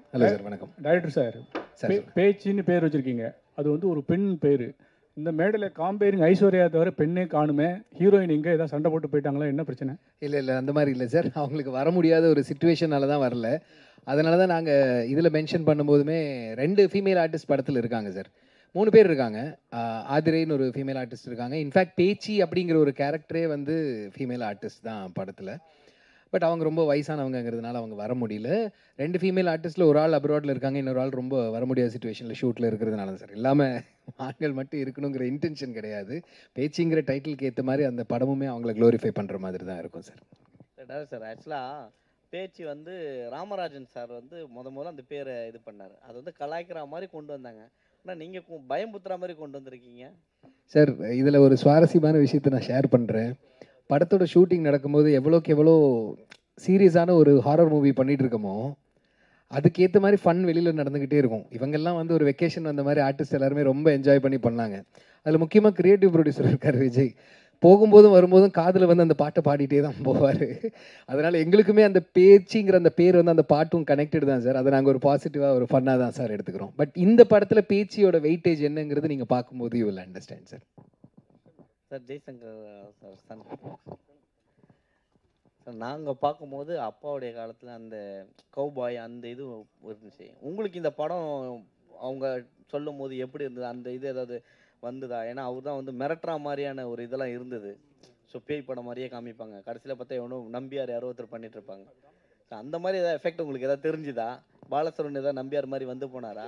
Hello sir வணக்கம் director sir sir பே- பேச்சின்னு பேர் வச்சிருக்கீங்க அது வந்து ஒரு பெண் பேர் இந்த மேடையில் காம்பேரிங் ஐஸ்வர்யா தவிர பெண்ணே காணுமே ஹீரோயின் இங்கே ஏதாவது சண்டை போட்டு போயிட்டாங்களா என்ன பிரச்சனை இல்லை இல்லை அந்த மாதிரி இல்லை சார் அவங்களுக்கு வர முடியாத ஒரு சுச்சுவேஷனால தான் வரல அதனால தான் நாங்கள் இதில் மென்ஷன் பண்ணும்போதுமே ரெண்டு ஃபீமேல் ஆர்டிஸ்ட் படத்தில் இருக்காங்க சார் மூணு பேர் இருக்காங்க ஆஹ் ஆதிரைன்னு ஒரு ஃபீமேல் ஆர்டிஸ்ட் இருக்காங்க இன்ஃபேக்ட் பேச்சி அப்படிங்கிற ஒரு கேரக்டரே வந்து ஃபீமேல் ஆர்டிஸ்ட் தான் படத்தில் பட் அவங்க ரொம்ப வயசானவங்கங்கிறதுனால அவங்க வர முடியல ரெண்டு ஃபீமேல் ஆர்டிஸ்ட்டில் ஒரு ஆள் அப்ராடில் இருக்காங்க இன்னொரு ஆள் ரொம்ப வர முடியாத சுச்சுவேஷனில் ஷூட்டில் இருக்கிறதுனால சார் இல்லாமல் ஆண்கள் மட்டும் இருக்கணுங்கிற இன்டென்ஷன் கிடையாது பேச்சிங்கிற டைட்டிலுக்கு ஏற்ற மாதிரி அந்த படமுமே அவங்கள க்ளோரிஃபை பண்ணுற மாதிரி தான் இருக்கும் சார் டேரக்டர் சார் ஆக்சுவலாக பேச்சு வந்து ராமராஜன் சார் வந்து முத முதல்ல அந்த பேரை இது பண்ணார் அது வந்து கலாய்க்கிற மாதிரி கொண்டு வந்தாங்க ஆனால் நீங்கள் பயம்புத்துற மாதிரி கொண்டு வந்திருக்கீங்க சார் இதில் ஒரு சுவாரஸ்யமான விஷயத்தை நான் ஷேர் பண்ணுறேன் படத்தோட ஷூட்டிங் நடக்கும்போது எவ்வளோக்கு எவ்வளோ சீரியஸான ஒரு ஹாரர் மூவி பண்ணிட்டு இருக்கோமோ அதுக்கேற்ற மாதிரி ஃபன் வெளியில் நடந்துக்கிட்டே இருக்கும் இவங்கெல்லாம் வந்து ஒரு வெக்கேஷன் வந்த மாதிரி ஆர்டிஸ்ட் எல்லாருமே ரொம்ப என்ஜாய் பண்ணி பண்ணாங்க அதில் முக்கியமாக கிரியேட்டிவ் ப்ரொடியூசர் இருக்கார் விஜய் போகும்போதும் வரும்போதும் காதில் வந்து அந்த பாட்டை பாடிட்டே தான் போவார் அதனால் எங்களுக்குமே அந்த பேச்சுங்கிற அந்த பேர் வந்து அந்த பாட்டும் கனெக்டட் தான் சார் அதை நாங்கள் ஒரு பாசிட்டிவாக ஒரு ஃபன்னாக தான் சார் எடுத்துக்கிறோம் பட் இந்த படத்தில் பேச்சியோட வெயிட்டேஜ் என்னங்கிறது நீங்கள் பார்க்கும்போது you will understand sir sir Jaishankar sir son sir நாங்கள் பார்க்கும்போது அப்பாவுடைய காலத்தில் அந்த கௌபாய் அந்த இது இருந்துச்சு உங்களுக்கு இந்த படம் அவங்க சொல்லும் போது எப்படி இருந்தது அந்த இது ஏதாவது வந்ததா ஏன்னா அவர் தான் வந்து மிரட்டுற மாதிரியான ஒரு இதெல்லாம் இருந்தது ஸோ பேய் படம் மாதிரியே காமிப்பாங்க கடைசியில் பார்த்தா எவனோ நம்பியார் யாரோ ஒருத்தர் பண்ணிட்டு இருப்பாங்க So, அந்த மாதிரி ஏதாவது எஃபெக்ட் உங்களுக்கு ஏதாவது தெரிஞ்சுதா பாலசுரன் ஏதாவது நம்பியார் மாதிரி வந்து போனாரா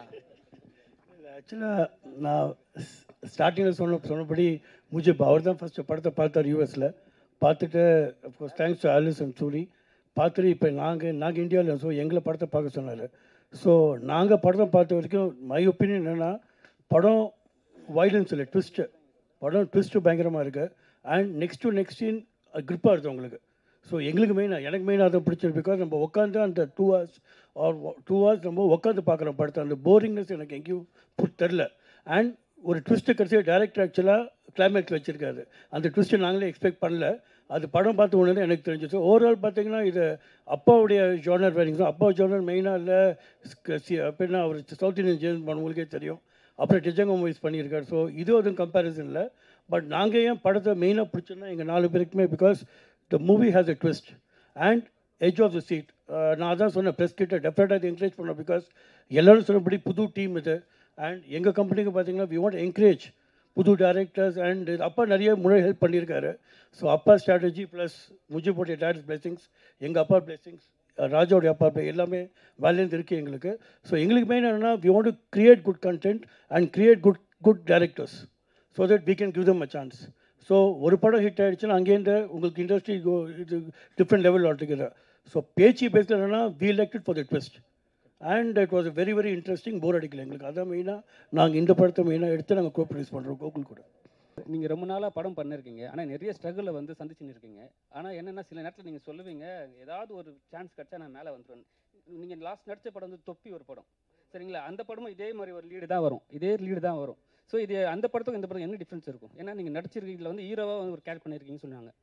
ஆக்சுவலாக நான் ஸ்டார்டிங்கில் சொன்ன சொன்னபடி முஜிப் அவர் தான் ஃபஸ்ட்டு படத்தை பார்த்தார் யூஎஸில் பார்த்துட்டு of course thanks to Alice and Suri பார்த்துட்டு இப்போ நாங்கள் நாங்கள் இந்தியாவில் ஸோ எங்களை படத்தை பார்க்க சொன்னார் ஸோ நாங்கள் படத்தை பார்த்த வரைக்கும் மை ஒப்பீனியன் என்னென்னா படம் வைலன்ஸ் இல்லை ட்விஸ்ட்டு படம் ட்விஸ்ட்டு பயங்கரமாக இருக்குது and next to next scene க்ரிப்பாக இருக்குது உங்களுக்கு ஸோ எங்களுக்கு மெயினாக எனக்கு மெயினாக அதை பிடிச்சது பிகாஸ் நம்ம உட்காந்து அந்த two hours or two hours நம்ம உட்காந்து பார்க்குறோம் படத்தை அந்த போரிங்னஸ் எனக்கு எங்கேயும் புட் தெரில அண்ட் ஒரு ட்விஸ்ட்டு கடைசியாக டேரக்டர் ஆக்சுவலாக கிளைமேக்ஸ் வச்சுருக்காரு அந்த ட்விஸ்ட்டை நாங்களே எக்ஸ்பெக்ட் பண்ணல அது படம் பார்த்த உடனே தான் எனக்கு தெரிஞ்சிச்சு ஓவரால் பார்த்தீங்கன்னா இது அப்பாவுடைய ஜானர் வேரிங்ஸ் அப்பா ஜானர் மெயினாக இல்லை அப்படின்னா அவர் சவுத் இந்தியன் ஜேர்னல் பண்ணவங்களுக்கே தெரியும் அப்புறம் டிஜங்க மூவிஸ் பண்ணியிருக்காரு ஸோ இது ஒரு கம்பேரிசன் இல்லை பட் நாங்கள் ஏன் படத்தை மெயினாக பிடிச்சோன்னா எங்கள் நாலு பேருக்குமே because the movie has a twist and edge of the seat நான் அதான் சொன்னேன் ப்ரெஸ் கிட்ட டெஃபினட்டாக இது என்கரேஜ் பண்ணோம் பிகாஸ் எல்லோரும் சொன்னபடி புது டீம் இது அண்ட் எங்கள் கம்பெனிக்கு பார்த்தீங்கன்னா வி வாண்ட் என்கரேஜ் புது டேரக்டர்ஸ் அண்ட் அப்பா நிறைய முறை ஹெல்ப் பண்ணியிருக்காரு ஸோ அப்பா ஸ்ட்ராட்டஜி ப்ளஸ் முஜிபோடைய டேரக்ட் பிளெஸிங்ஸ் எங்கள் அப்பா பிளெஸிங்ஸ் ராஜாவுடைய அப்பா play எல்லாமே வேலேருந்து இருக்குது எங்களுக்கு ஸோ எங்களுக்கு மெயின் என்னென்னா we want to create good content and create good good directors so that we can give them a chance so ஒரு படம் ஹிட் ஆகிடுச்சுன்னா அங்கேருந்து உங்களுக்கு இண்டஸ்ட்ரி இது டிஃப்ரெண்ட் லெவல் ஆல்டுகெதர் ஸோ பேச்சு பேசில் என்னென்னா we elected for the twist and it was very very interesting bore அடிக்கல எங்களுக்கு அதான் மெயினாக நாங்கள் இந்த படத்தை மெயினாக எடுத்து நாங்கள் கோ ப்ரொடியூஸ் பண்ணுறோம் கோகுல் கூட நீங்கள் ரொம்ப நாளாக படம் பண்ணிருக்கீங்க ஆனால் நிறைய ஸ்ட்ரகிளை வந்து சந்திச்சுன்னு இருக்கீங்க ஆனால் என்னென்னா சில நேரத்தில் நீங்கள் சொல்லுவீங்க ஏதாவது ஒரு சான்ஸ் கிடச்சா நான் மேலே வந்துடுவேன் நீங்கள் லாஸ்ட் நடித்த படம் வந்து தொப்பி ஒரு படம் சரிங்களா அந்த படமும் இதே மாதிரி ஒரு லீடு தான் வரும் இதே லீடு தான் வரும் ஸோ இது அந்த படத்துக்கும் இந்த படம் என்ன டிஃப்ரென்ஸ் இருக்கும் ஏன்னா நீங்கள் நடிச்சிருக்கீங்களா வந்து ஹீரோவாக வந்து ஒரு கேரக்ட் பண்ணியிருக்கீங்கன்னு சொன்னாங்க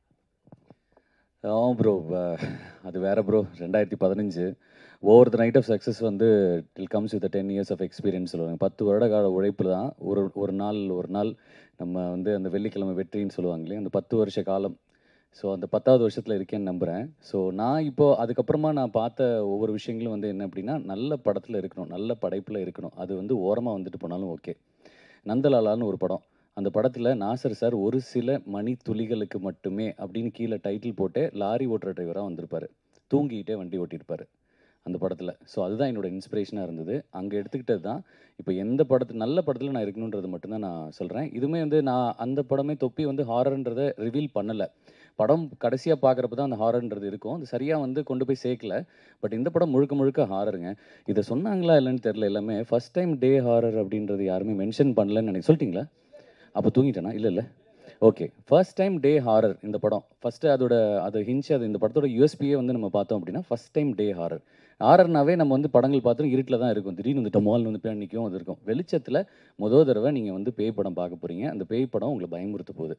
ஆமாம் ப்ரோ அது வேற ப்ரோ ரெண்டாயிரத்தி பதினஞ்சு over the night of success வந்து இல் comes with ten years of experience சொல்லுவாங்க பத்து வருட கால உழைப்பு தான் ஒரு ஒரு நாள் ஒரு நாள் நம்ம வந்து அந்த வெள்ளிக்கிழமை வெற்றின்னு சொல்லுவாங்களே அந்த பத்து வருஷ காலம் ஸோ அந்த பத்தாவது வருஷத்தில் இருக்கேன்னு நம்புகிறேன் ஸோ நான் இப்போது அதுக்கப்புறமா நான் பார்த்த ஒவ்வொரு விஷயங்களும் வந்து என்ன அப்படின்னா நல்ல படத்தில் இருக்கணும் நல்ல படைப்பில் இருக்கணும் அது வந்து ஓரமாக வந்துட்டு போனாலும் ஓகே நந்தலாலான்னு ஒரு படம் அந்த படத்தில் நாசர் சார் ஒரு சில மணி துளிகளுக்கு மட்டுமே அப்படின்னு கீழே டைட்டில் போட்டு லாரி ஓட்டுற டிரைவராக வந்திருப்பார் தூங்கிக்கிட்டே வண்டி ஓட்டியிருப்பார் அந்த படத்தில் ஸோ அதுதான் என்னோட இன்ஸ்பிரேஷனாக இருந்தது அங்கே எடுத்துக்கிட்டது தான் இப்போ எந்த படத்து நல்ல படத்தில் நான் இருக்கணுன்றது மட்டும்தான் நான் சொல்கிறேன் இதுவுமே வந்து நான் அந்த படமே தொப்பி வந்து ஹாரர்ன்றதை ரிவீல் பண்ணலை படம் கடைசியாக பார்க்குறப்ப தான் அந்த ஹாரர்ன்றது இருக்கும் அது சரியாக வந்து கொண்டு போய் சேர்க்கல பட் இந்த படம் முழுக்க முழுக்க ஹாரருங்க இதை சொன்னாங்களா இல்லைன்னு தெரில எல்லாமே ஃபஸ்ட் டைம் டே ஹாரர் அப்படின்றது யாருமே மென்ஷன் பண்ணலன்னு நினைக்க சொல்லிட்டீங்களா அப்போ தூங்கிட்டேனா இல்லை இல்லை okay first time day horror இந்த படம் ஃபஸ்ட்டு அதோட அது ஹிஞ்ச் அது இந்த படத்தோட யூஎஸ்பியே வந்து நம்ம பார்த்தோம் அப்படின்னா ஃபஸ்ட் டைம் டே ஹாரர் ஹாரர்னாவே நம்ம வந்து படங்கள் பார்த்துட்டு இருட்டில் தான் இருக்கும் திடீர்னு வந்து டமால்னு வந்து பேர் நிற்கும் அது இருக்கும் வெளிச்சத்தில் முதல் தடவை நீங்கள் வந்து பேய் படம் பார்க்க போகிறீங்க அந்த பேய் படம் உங்களை பயமுறுத்த போகுது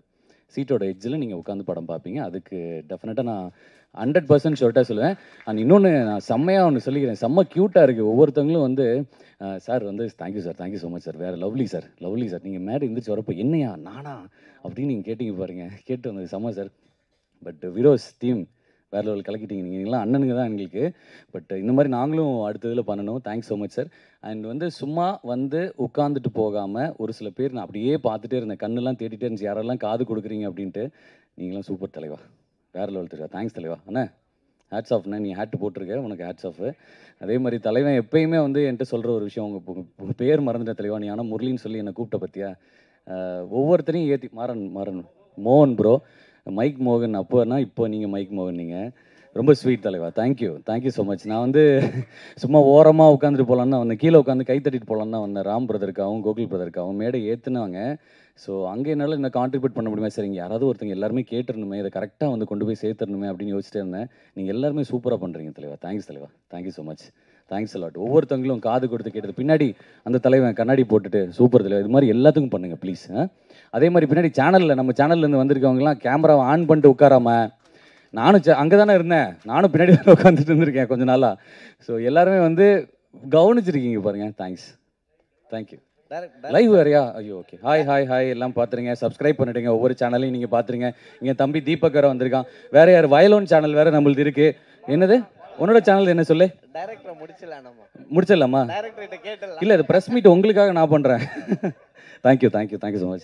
சீட்டோட எட்ஜில் நீங்கள் உட்காந்து படம் பார்ப்பீங்க அதுக்கு டெஃபினட்டாக நான் ஹண்ட்ரட் பர்சன்ட் ஷோர்ட்டாக சொல்லுவேன் அண்ட் இன்னொன்று நான் செம்மையாக ஒன்று சொல்லிக்கிறேன் செம்ம க்யூட்டாக இருக்குது ஒவ்வொருத்தவங்களும் வந்து சார் வந்து thank you sir thank you so much sir வேறு லவ்லி சார் லவ்லி சார் நீங்கள் மேடை எந்திரிச்சு வரப்போ என்னையா நானா அப்படின்னு நீங்கள் கேட்டிங்க பாருங்க கேட்டு வந்தது செம்ம சார் பட் விரோஸ் டீம் வேறு லெவல் கலக்கிட்டீங்க நீங்கள் நீங்களாம் அண்ணனுங்க தான் எங்களுக்கு பட் இந்த மாதிரி நாங்களும் அடுத்ததில் பண்ணணும் thanks so much sir and வந்து சும்மா வந்து உட்காந்துட்டு போகாமல் ஒரு சில பேர் நான் அப்படியே பார்த்துட்டே இருந்தேன் கண்ணெல்லாம் தேடிட்டே இருந்துச்சு யாரெல்லாம் காது கொடுக்குறீங்க அப்படின்ட்டு நீங்களாம் சூப்பர் தலைவா வேறு லெவல் தலைவா தேங்க்ஸ் தலைவா அண்ணா ஹேட்ஸ் ஆஃப்ண்ணே நீ ஹேட் போட்டிருக்க உனக்கு ஹேட்ஸ் ஆஃப் அதே மாதிரி தலைவன் எப்பயுமே வந்து என்கிட்ட சொல்கிற ஒரு விஷயம் உங்கள் பேர் மறந்துட்ட தலைவா நீ ஆனால் முரளின்னு சொல்லி என்னை கூப்பிட்ட பற்றியா ஒவ்வொருத்தரையும் ஏற்றி மாறன் மாறன் மோகன் ப்ரோ மைக் மோகன் அப்போனா இப்போ நீங்கள் மைக் மோகன் நீங்கள் ரொம்ப ஸ்வீட் தலைவா தேங்க்யூ தேங்க்யூ ஸோ மச் நான் வந்து சும்மா ஓரமாக உட்காந்துட்டு போகலான்னு தான் வந்தேன் கீழே உட்காந்து கை தட்டிட்டு போகலான்னு தான் வந்தேன் ராம் பிரதருக்காகவும் கோகுல் பிரதருக்காகவும் மேடை ஏற்றுனாங்க ஸோ அங்கே என்னால் என்ன கான்ட்ரிபியூட் பண்ண முடியுமா சரிங்க யாராவது ஒருத்தங்க எல்லாருமே கேட்டுருணுமே இதை கரெக்டாக வந்து கொண்டு போய் சேர்த்துடணுமே அப்படின்னு யோசிச்சிட்டே இருந்தேன் நீங்கள் எல்லாருமே சூப்பராக பண்ணுறீங்க தலைவா தேங்க்ஸ் தலைவா thank you so much thanks a lot ஒவ்வொருத்தவங்களும் காது கொடுத்து கேட்டது பின்னாடி அந்த தலைவன் கண்ணாடி போட்டுட்டு சூப்பர் தலைவா இது மாதிரி எல்லாத்துக்கும் பண்ணுங்க ப்ளீஸ் அதே மாதிரி பின்னாடி சேனலில் நம்ம சேனல்லேருந்து வந்திருக்கவங்கலாம் கேமராவை ஆன் பண்ணிட்டு உட்காராம நானும் அங்கே தானே இருந்தேன் நானும் பின்னாடி தானே உட்காந்துட்டு இருந்திருக்கேன் கொஞ்ச நாளாக ஸோ எல்லாருமே வந்து கவனிச்சிருக்கீங்க பாருங்க தேங்க்ஸ் தேங்க்யூ டேரக்ட் லைவ் வேறையா ஐயோ ஓகே ஹாய் ஹாய் ஹாய் எல்லாம் பார்த்துருங்க சப்ஸ்கிரைப் பண்ணிடுங்க ஒவ்வொரு சேனலையும் நீங்கள் பார்த்துருங்க இங்கே தம்பி தீபக் வேற வந்திருக்கான் வேற யார் வயலோன் சேனல் வேற நம்மளுது இருக்கு என்னது உன்னோட சேனல் என்ன சொல்லு டைரக்டரை முடிச்சிடலாம் நம்ம முடிச்சிடலாமா டைரக்டர்கிட்ட கேட்டலாம் இல்லை இது ப்ரெஸ் மீட் உங்களுக்காக நான் பண்ணுறேன் thank you thank you thank you so much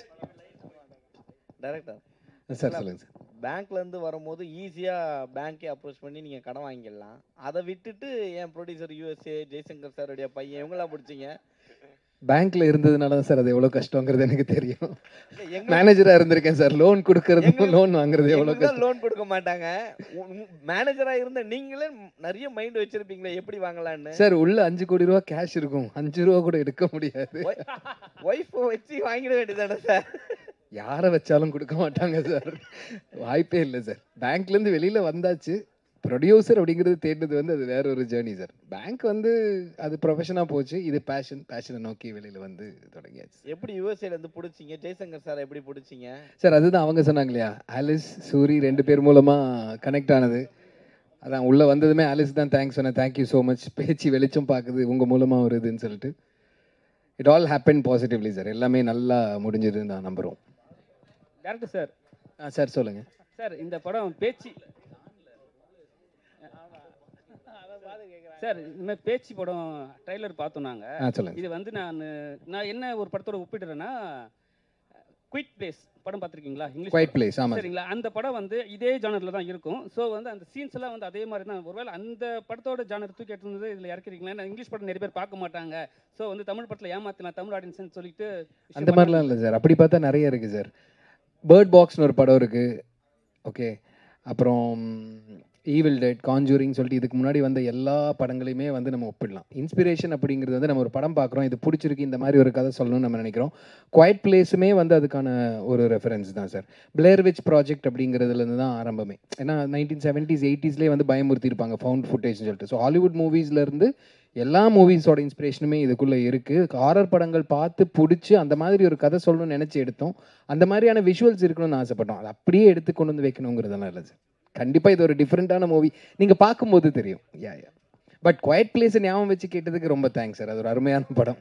director sir சொல்லுங்கள் சார் பேங்க்ல இருந்து வரும்போது ஈஸியா பேங்க்கே அப்ரோச் பண்ணி நீங்க கடன் வாங்கிடலாம் அதை விட்டுட்டு என் ப்ரொடியூசர் யூஎஸ்ஏ ஜெய்சங்கர் சாருடைய பையன் இவங்களாம் பிடிச்சிங்க பேங்க்ல இருந்ததுனால தான் சார் அது எவ்வளோ கஷ்டங்கிறது எனக்கு தெரியும் எங்க மேனேஜராக இருந்திருக்கேன் சார் லோன் கொடுக்கறதுக்கும் எங்களுக்கு- லோன் வாங்குறது எவ்வளோ கஷ்டம் லோன் கொடுக்க மாட்டாங்க மேனேஜரா இருந்த நீங்களே நிறைய மைண்ட் வச்சிருப்பீங்களே எப்படி வாங்கலாம்னு சார் உள்ள அஞ்சு கோடி ரூபா கேஷ் இருக்கும் அஞ்சு ரூபா கூட எடுக்க முடியாது ஒய்ஃப் வச்சு வாங்கிட வேண்டியதானே சார் யாரை வச்சாலும் கொடுக்க மாட்டாங்க சார் வாய்ப்பே இல்லை சார் பேங்க்லேருந்து வெளியில் வந்தாச்சு ப்ரொடியூசர் அப்படிங்கிறது தேடினது வந்து அது வேற ஒரு ஜேர்னி சார் பேங்க் வந்து அது ப்ரொஃபஷனாக போச்சு இது பேஷன் பேஷனை நோக்கி வெளியில் வந்து தொடங்கியாச்சு எப்படி யூஎஸ்ஏல இருந்து பிடிச்சிங்க ஜெய்சங்கர் சார் எப்படி பிடிச்சிங்க சார் அதுதான் அவங்க சொன்னாங்க இல்லையா ஆலிஸ் சூரி ரெண்டு பேர் மூலமாக கனெக்ட் ஆனது அதான் உள்ளே வந்ததுமே ஆலிஸ் தான் தேங்க்ஸ் சொன்னேன் தேங்க்யூ ஸோ மச் பேச்சு வெளிச்சம் பார்க்குது உங்கள் மூலமாக வருதுன்னு சொல்லிட்டு it all happen positively sir எல்லாமே நல்லா முடிஞ்சதுன்னு நான் நம்புகிறோம் டேரக்டர் சார் ஆ சார் சொல்லுங்கள் சார் இந்த படம் பேச்சு சார் இந்த மாதிரி பேச்சு படம் ட்ரைலர் பார்த்தோம் நாங்க ஆ சொல்லுங்கள் இது வந்து நான் நான் என்ன ஒரு படத்தோட ஒப்பிடுறேன்னா குயிட் பிளேஸ் படம் பார்த்துருக்கீங்களா இங்கிலீஷ் குவைட் படம். பிளேஸ் ஆமாம் சரிங்களா அந்த படம் வந்து இதே ஜானரில் தான் இருக்கும் ஸோ வந்து அந்த சீன்ஸ் எல்லாம் வந்து அதே மாதிரி தான் ஒருவேளை அந்த படத்தோட ஜானர் தூக்கி எடுத்து இதில் இறக்கிறீங்களா ஏன்னா இங்கிலீஷ் படம் நிறைய பேர் பார்க்க மாட்டாங்க ஸோ வந்து தமிழ் படத்தில் ஏமாத்தலாம் தமிழ் ஆடியன்ஸ்னு சொல்லிட்டு அந்த மாதிரிலாம் இல்லை சார் அப்படி பார்த்தா நிறைய இருக்குது சார் பேர்ட் பாக்ஸ்னு ஒரு படம் இருக்குது ஓகே அப்புறம் ஈவில் டெட் காஞ்சூரிங் சொல்லிட்டு இதுக்கு முன்னாடி வந்த எல்லா படங்களையுமே வந்து நம்ம ஒப்பிடலாம் இன்ஸ்பிரேஷன் அப்படிங்கிறது வந்து நம்ம ஒரு படம் பார்க்குறோம் இது பிடிச்சிருக்கு இந்த மாதிரி ஒரு கதை சொல்லணும்னு நம்ம நினைக்கிறோம் குவைட் பிளேஸுமே வந்து அதுக்கான ஒரு ரெஃபரன்ஸ் தான் சார் பிளேர் விச் ப்ராஜெக்ட் அப்படிங்கிறதுலேருந்து தான் ஆரம்பமே ஏன்னா நைன்டீன் செவன்ட்டீஸ் எயிட்டிஸ்லேயே வந்து பயமுறுத்தி இருப்பாங்க ஃபவுண்ட் ஃபுட்டேஜ்னு சொல்லிட்டு ஸோ ஹாலிவுட் மூவிஸ்லேருந்து எல்லா மூவிஸோட இன்ஸ்பிரேஷனுமே இதுக்குள்ளே இருக்குது ஹாரர் படங்கள் பார்த்து பிடிச்சி அந்த மாதிரி ஒரு கதை சொல்லணும்னு நினச்சி எடுத்தோம் அந்த மாதிரியான விஷுவல்ஸ் இருக்கணும்னு ஆசைப்பட்டோம் அது அப்படியே எடுத்து கொண்டு வந்து வைக்கணுங்கிறதெல்லாம் இல்லை சார் கண்டிப்பாக இது ஒரு டிஃப்ரெண்ட்டான மூவி நீங்கள் பார்க்கும்போது தெரியும் யா யா பட் குவைட் பிளேஸை ஞாபகம் வச்சு கேட்டதுக்கு ரொம்ப தேங்க்ஸ் சார் அது ஒரு அருமையான படம்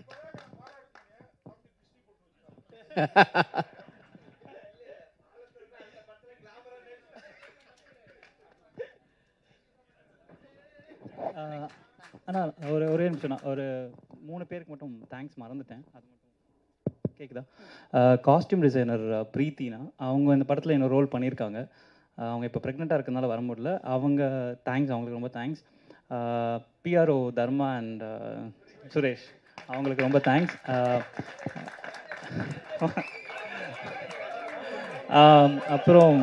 ஆஹ் அண்ணா ஒரு ஒரே நிமிஷம் நான் ஒரு மூணு பேருக்கு மட்டும் தேங்க்ஸ் மறந்துட்டேன் அது மட்டும் கேட்குதா காஸ்டியூம் டிசைனர் பிரீத்தினா அவங்க இந்த படத்தில் இன்னொரு ரோல் பண்ணியிருக்காங்க ஆஹ் அவங்க இப்போ ப்ரெக்னெண்ட்டாக இருக்கிறதுனால வர முடியல அவங்க தேங்க்ஸ் அவங்களுக்கு ரொம்ப thanks PRO Dharma and Suresh அவங்களுக்கு ரொம்ப தேங்க்ஸ் அப்புறம்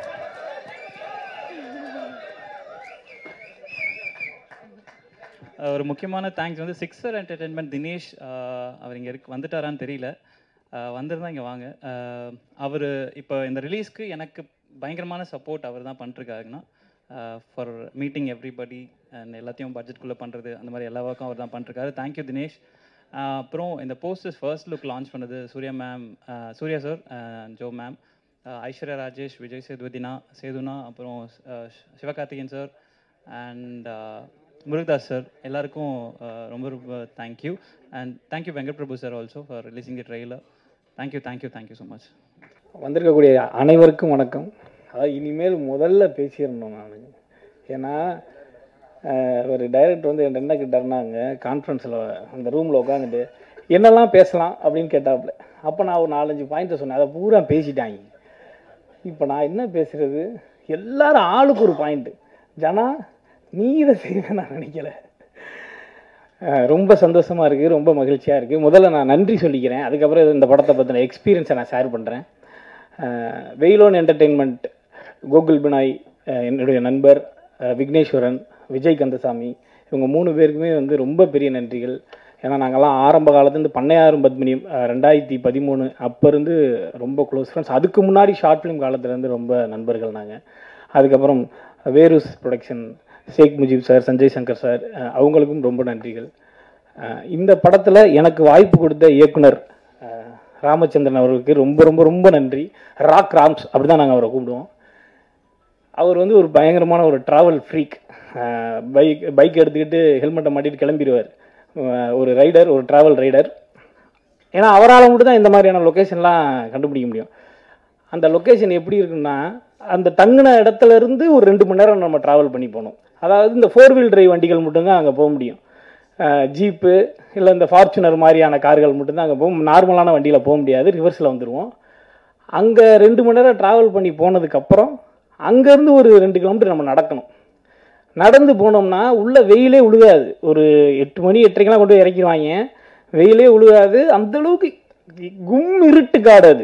அஹ் ஒரு முக்கியமான தேங்க்ஸ் வந்து சிக்ஸர் என்டர்டெயின்மெண்ட் தினேஷ் அஹ் அவர் இங்கே இருக்கு வந்துட்டாரான்னு தெரியல அஹ் வந்திருந்தா இங்கே வாங்க அவர் இப்போ இந்த ரிலீஸ்க்கு எனக்கு பயங்கரமான சப்போர்ட் அவர் தான் பண்ணிருக்காருன்னா ஃபார் மீட்டிங் எவ்ரிபடி அண்ட் எல்லாத்தையும் பட்ஜெட்குள்ளே பண்ணுறது அந்த மாதிரி எல்லா ஒர்க்கும் அவர் தான் பண்ணிருக்காரு தேங்க்யூ தினேஷ் அஹ் அப்புறம் இந்த போஸ்டர்ஸ் ஃபர்ஸ்ட் லுக் லான்ச் பண்ணது Suriya ma'am Suriya sir Jo ma'am Aishwarya Rajesh Vijay சேதுபதினா சேதுனா அப்புறம் அஹ், Sivakarthikeyan sir and Murugadoss sir எல்லாருக்கும் அஹ், ரொம்ப ரொம்ப thank you and thank you Venkat Prabhu sir also for releasing the trailer thank you thank you thank you so much வந்திருக்கக்கூடிய அனைவருக்கும் வணக்கம் அதாவது இனிமேல் முதல்ல பேசிடணும் நான் ஏன்னா அஹ், ஒரு டைரக்டர் வந்து என்கிட்ட என்ன கேட்டாருனாங்க கான்ஃபரன்ஸில் அந்த ரூமில் உட்காந்துட்டு என்னெல்லாம் பேசலாம் அப்படின்னு கேட்டாப்புல அப்போ நான் ஒரு நாலஞ்சு பாயிண்ட்டை சொன்னேன் அதை பூரா பேசிட்டாங்க இப்போ நான் என்ன பேசுறது எல்லாரும் ஆளுக்கு ஒரு பாயிண்ட்டு ஜனா நீ இதை செய்வேன் நான் நினைக்கல அஹ் ரொம்ப சந்தோஷமாக இருக்குது ரொம்ப மகிழ்ச்சியாக இருக்குது முதல்ல நான் நன்றி சொல்லிக்கிறேன் அதுக்கப்புறம் இது இந்த படத்தை பற்றின எக்ஸ்பீரியன்ஸை நான் ஷேர் பண்ணுறேன் வெயிலோன் என்டர்டெயின்மெண்ட் கோகுல் பினாய் அஹ் என்னுடைய நண்பர் அஹ் விக்னேஸ்வரன் விஜய் கந்தசாமி இவங்க மூணு பேருக்குமே வந்து ரொம்ப பெரிய நன்றிகள் ஏன்னா நாங்கள்லாம் ஆரம்ப காலத்துலேருந்து பண்ணையாரும் பத்மினி அஹ் ரெண்டாயிரத்தி பதிமூணு அப்போ இருந்து ரொம்ப க்ளோஸ் ஃப்ரெண்ட்ஸ் அதுக்கு முன்னாடி ஷார்ட் ஃபிலிம் காலத்துலேருந்து ரொம்ப நண்பர்கள் நாங்கள் அதுக்கப்புறம் Verus production Sheikh Mujeeb sir Sanjay Shankar sir அஹ் அவங்களுக்கும் ரொம்ப நன்றிகள் அஹ் இந்த படத்தில் எனக்கு வாய்ப்பு கொடுத்த இயக்குனர் அஹ் ராமச்சந்திரன் அவர்களுக்கு ரொம்ப ரொம்ப ரொம்ப நன்றி ராக் ராம்ஸ் அப்படி தான் நாங்கள் அவரை கூப்பிடுவோம் அவர் வந்து ஒரு பயங்கரமான ஒரு ட்ராவல் ஃப்ரீக் பைக் பைக் எடுத்துக்கிட்டு ஹெல்மெட்டை மாட்டிட்டு கிளம்பிடுவார் அஹ் ஒரு ரைடர் ஒரு ட்ராவல் ரைடர் ஏன்னா அவரால் மட்டும் தான் இந்த மாதிரியான லொக்கேஷன்லாம் கண்டுபிடிக்க முடியும் அந்த லொக்கேஷன் எப்படி இருக்குன்னா அந்த தங்கின இடத்துல இருந்து ஒரு ரெண்டு மணி நேரம் நம்ம ட்ராவல் பண்ணி போகணும் அதாவது இந்த ஃபோர் வீல் டிரைவ் வண்டிகள் மட்டும்தான் அங்கே போக முடியும் ஜீப்பு இல்லை இந்த ஃபார்ச்சுனர் மாதிரியான கார்கள் மட்டும்தான் அங்கே போகும் நார்மலான வண்டியில் போக முடியாது ரிவர்ஸில் வந்துடுவோம் அங்கே ரெண்டு மணி நேரம் ட்ராவல் பண்ணி போனதுக்கப்புறம் அங்கேருந்து ஒரு ரெண்டு கிலோமீட்டர் நம்ம நடக்கணும் நடந்து போனோம்னா உள்ள வெயிலே உழுகாது ஒரு எட்டு மணி எட்டரைக்கெல்லாம் கொண்டு போய் இறக்கிடுவாங்க வெயிலே உழுகாது அந்த அளவுக்கு கும் இருட்டு காடு அது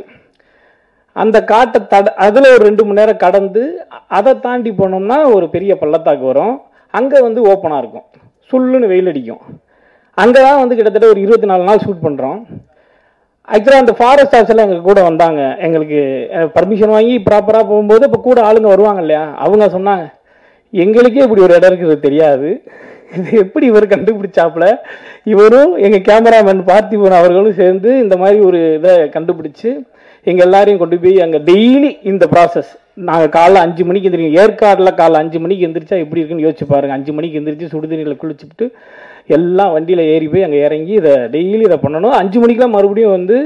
அந்த காட்டை தட அதில் ஒரு ரெண்டு மணி நேரம் கடந்து அ- அதை தாண்டி போனோம்னா ஒரு பெரிய பள்ளத்தாக்கு வரும் அங்கே வந்து ஓப்பனாக இருக்கும் சுள்ளுன்னு வெயில் அடிக்கும் அங்கே தான் வந்து கிட்டத்தட்ட ஒரு இருபத்தி நாலு நாள் ஷூட் பண்ணுறோம் ஆக்சுவலாக அந்த ஃபாரஸ்ட் ஆஃபீஸில் எங்கள் கூட வந்தாங்க எங்களுக்கு பர்மிஷன் வாங்கி ப்ராப்பராக போகும்போது இப்போ கூட ஆளுங்க வருவாங்க இல்லையா அவங்க சொன்னாங்க எங்களுக்கே இப்படி ஒரு இடம் இருக்குது தெரியாது இது எப்படி இவர் கண்டுபிடிச்சாப்புல இவரும் எங்கள் கேமராமேன் பார்த்திபன் அவர்களும் சேர்ந்து இந்த மாதிரி ஒரு இதை கண்டுபிடிச்சு எங்கள் எல்லாரையும் கொண்டு போய் அங்கே டெய்லி இந்த ப்ராசஸ் நாங்கள் காலைல அஞ்சு மணிக்கு எந்திரிக்கோம் ஏற்காடில் காலைல அஞ்சு மணிக்கு எந்திரிச்சா எப்படி இருக்குன்னு யோசிச்சு பாருங்க அஞ்சு மணிக்கு எந்திரிச்சு சுடுதண்ணியில் குளிச்சுட்டு எல்லாம் வண்டியில் ஏறி போய் அங்கே இறங்கி இதை டெய்லி இதை பண்ணணும் அஞ்சு மணிக்கெலாம் மறுபடியும் வந்து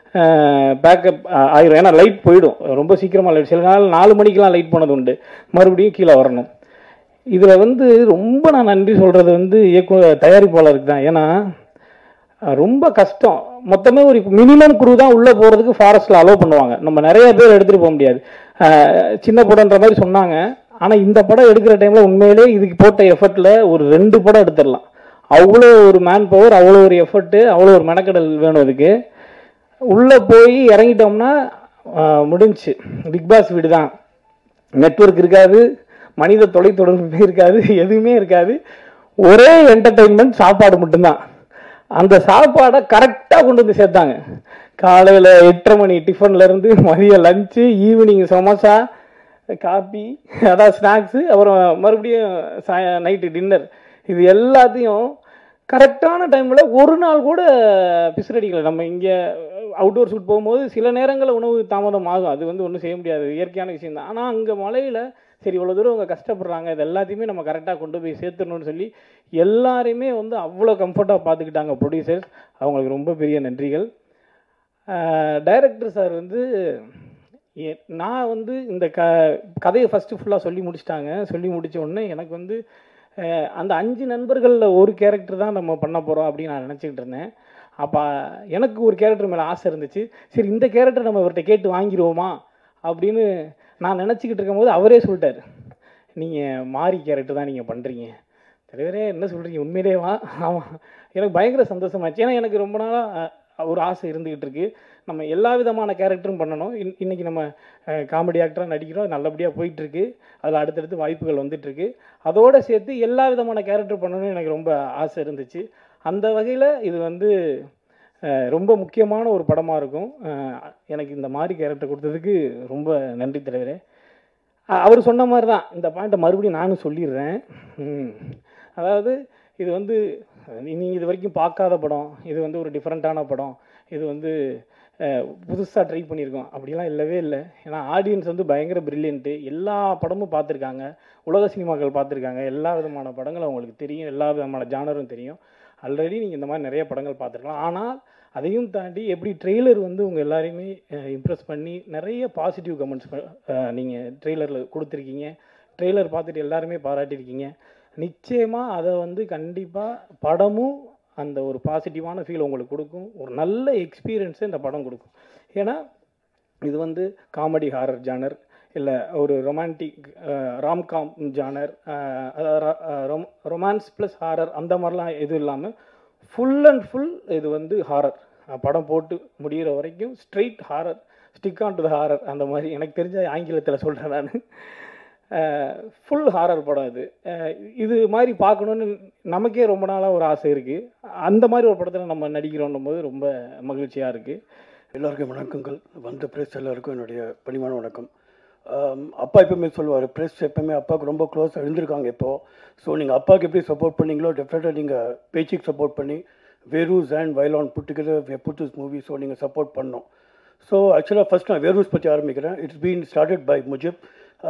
பேக்கப் ஆயிரும் ஏன்னா லைட் போயிடும் ரொம்ப சீக்கிரமாக லைட் சில நாள் நாலு மணிக்கெலாம் லைட் போனது உண்டு மறுபடியும் கீழே வரணும் இதில் வந்து ரொம்ப நான் நன்றி சொல்கிறது வந்து இயக்குனர் தயாரிப்பாளருக்கு தான் ஏன்னா அஹ், ரொம்ப கஷ்டம் மொத்தமே ஒரு மினிமம் குரூ தான் உள்ளே போகிறதுக்கு ஃபாரஸ்ட்டில் அலோவ் பண்ணுவாங்க நம்ம நிறைய பேர் எடுத்துகிட்டு போக முடியாது அஹ், சின்ன படம்ன்ற மாதிரி சொன்னாங்க ஆனால் இந்த படம் எடுக்கிற டைமில் உண்மையிலே இதுக்கு போட்ட எஃபர்ட்டில் ஒரு ரெண்டு படம் எடுத்துடலாம் அவ்வளோ ஒரு மேன் பவர் அவ்வளோ ஒரு எஃபர்ட்டு அவ்வளோ ஒரு மெனக்கடல் வேணும் இதுக்கு உள்ளே போய் இறங்கிட்டோம்னா அஹ், முடிஞ்சுச்சு பிக் பாஸ் வீடு தான் நெட்வொர்க் இருக்காது மனித தொலைத்தொடர்பு இருக்காது எதுவுமே இருக்காது ஒரே என்டர்டெயின்மெண்ட் சாப்பாடு மட்டும்தான் அந்த சாப்பாடை கரெக்டாக கொண்டு வந்து சேர்த்தாங்க காலையில் எட்டரை மணி டிஃபன்ல இருந்து மதியம் லஞ்சு ஈவினிங் சமோசா காபி அதான் ஸ்நாக்ஸு அப்புறம் மறுபடியும் நைட்டு டின்னர் இது எல்லாத்தையும் கரெக்டான டைமில் ஒரு நாள் கூட பிசுரடிக்கல நம்ம இங்கே அவுட்டோர் ஷூட் போகும்போது சில நேரங்களில் உணவு தாமதம் ஆகும் அது வந்து ஒன்றும் செய்ய முடியாது இயற்கையான விஷயம் தான் ஆனால் அங்கே மலையில் சரி இவ்வளோ தூரம் அவங்க கஷ்டப்படுறாங்க இது எல்லாத்தையுமே நம்ம கரெக்டாக கொண்டு போய் சேர்த்துடணும்னு சொல்லி எல்லாரையுமே வந்து அவ்வளோ கம்ஃபர்ட்டாக பார்த்துக்கிட்டாங்க ப்ரொடியூசர்ஸ் அவங்களுக்கு ரொம்ப பெரிய நன்றிகள் டைரக்டர் சார் வந்து எ- நான் வந்து இந்த க கதையை ஃபஸ்ட்டு ஃபுல்லாக சொல்லி முடிச்சிட்டாங்க சொல்லி முடிச்ச உடனே எனக்கு வந்து அஹ், அந்த அஞ்சு நண்பர்களில் ஒரு கேரக்டர் தான் நம்ம பண்ண போகிறோம் அப்படின்னு நான் நினச்சிக்கிட்டு இருந்தேன் அப்போ எனக்கு ஒரு கேரக்டர் மேலே ஆசை இருந்துச்சு சரி இந்த கேரக்டர் நம்ம இவர்கிட்ட கேட்டு வாங்கிடுவோமா அப்படின்னு நான் நினச்சிக்கிட்டு இருக்கும்போது அவரே சொல்லிட்டார் நீங்கள் மாறி கேரக்டர் தான் நீங்கள் பண்ணுறீங்க தலைவரே என்ன சொல்கிறீங்க உண்மையிலேவா ஆமாம் எனக்கு பயங்கர சந்தோஷமாச்சு ஏன்னா எனக்கு ரொம்ப நாளாக ஒரு ஆசை இருந்துக்கிட்டு இருக்கு நம்ம எல்லா விதமான கேரக்டரும் பண்ணணும் இன் இன்னைக்கு நம்ம காமெடி ஆக்டராக நடிக்கிறோம் நல்லபடியாக போயிட்டுருக்கு அதில் அடுத்தடுத்து வாய்ப்புகள் வந்துட்டுருக்கு அதோடு சேர்த்து எல்லா விதமான கேரக்டர் பண்ணணும்னு எனக்கு ரொம்ப ஆசை இருந்துச்சு அந்த வகையில் இது வந்து அஹ், ரொம்ப முக்கியமான ஒரு படமாக இருக்கும் அஹ், எனக்கு இந்த மாதிரி கேரக்டர் கொடுத்ததுக்கு ரொம்ப நன்றி தலைவரே அ- அவர் சொன்ன மாதிரி தான் இந்த பாயிண்ட்டை மறுபடியும் நானும் சொல்லிடுறேன் ம். அதாவது இது வந்து நீங்கள் இது வரைக்கும் பார்க்காத படம் இது வந்து ஒரு டிஃப்ரெண்ட்டான படம் இது வந்து புதுசாக ட்ரை பண்ணியிருக்கோம் அப்படிலாம் இல்லவே இல்லை ஏன்னா ஆடியன்ஸ் வந்து பயங்கர பிரில்லியன்ட்டு எல்லா படமும் பார்த்துருக்காங்க உலக சினிமாக்கள் பார்த்துருக்காங்க எல்லா விதமான படங்களும் அவங்களுக்கு தெரியும் எல்லா விதமான ஜானரும் தெரியும் ஆல்ரெடி நீங்கள் இந்த மாதிரி நிறைய படங்கள் பார்த்துருக்கலாம் ஆனால் அதையும் தாண்டி எப்படி ட்ரெய்லர் வந்து உங்கள் எல்லாரையுமே இம்ப்ரெஸ் பண்ணி நிறைய பாசிட்டிவ் கமெண்ட்ஸ் நீங்கள் ட்ரெய்லரில் கொடுத்துருக்கீங்க ட்ரெய்லர் பார்த்துட்டு எல்லாருமே பாராட்டியிருக்கீங்க நிச்சயமாக அதை வந்து கண்டிப்பாக படமும் அந்த ஒரு பாசிட்டிவான ஃபீல் உங்களுக்கு கொடுக்கும் ஒரு நல்ல எக்ஸ்பீரியன்ஸை இந்த படம் கொடுக்கும் ஏன்னா இது வந்து காமெடி ஹாரர் ஜானர் இல்லை ஒரு romantic romcom genre romance plus horror அந்த மாதிரிலாம் எதுவும் இல்லாமல் ஃபுல் அண்ட் ஃபுல் இது வந்து ஹாரர் படம் போட்டு முடிகிற வரைக்கும் straight horror stick on to the horror அந்த மாதிரி எனக்கு தெரிஞ்ச ஆங்கிலத்தில் சொல்கிறேன் நான் ஃபுல் ஹாரர் படம் இது அஹ் இது மாதிரி பார்க்கணுன்னு நமக்கே ரொம்ப நாளாக ஒரு ஆசை இருக்குது அந்த மாதிரி ஒரு படத்தில் நம்ம நடிக்கிறோன்னும் போது ரொம்ப மகிழ்ச்சியாக இருக்குது எல்லாருக்கும் வணக்கங்கள் வந்த ப்ரெஸ் எல்லாருக்கும் என்னுடைய பணிவான வணக்கம் ஆம், அப்பா எப்பவுமே சொல்லுவார் ப்ரெஸ் எப்பவுமே அப்பாவுக்கு ரொம்ப க்ளோஸாக இருந்திருக்காங்க இப்போ ஸோ நீங்கள் அப்பாவுக்கு எப்படி சப்போர்ட் பண்ணீங்களோ டெஃபினட்டாக நீங்கள் பேச்சுக்கு சப்போர்ட் பண்ணி வேரூஸ் அண்ட் வைலான் புட்டுக்கிற புட் திஸ் மூவி ஸோ நீங்கள் சப்போர்ட் பண்ணோம் ஸோ ஆக்சுவலாக ஃபஸ்ட் நான் வேரூஸ் பற்றி ஆரம்பிக்கிறேன் it's been started by Mujeeb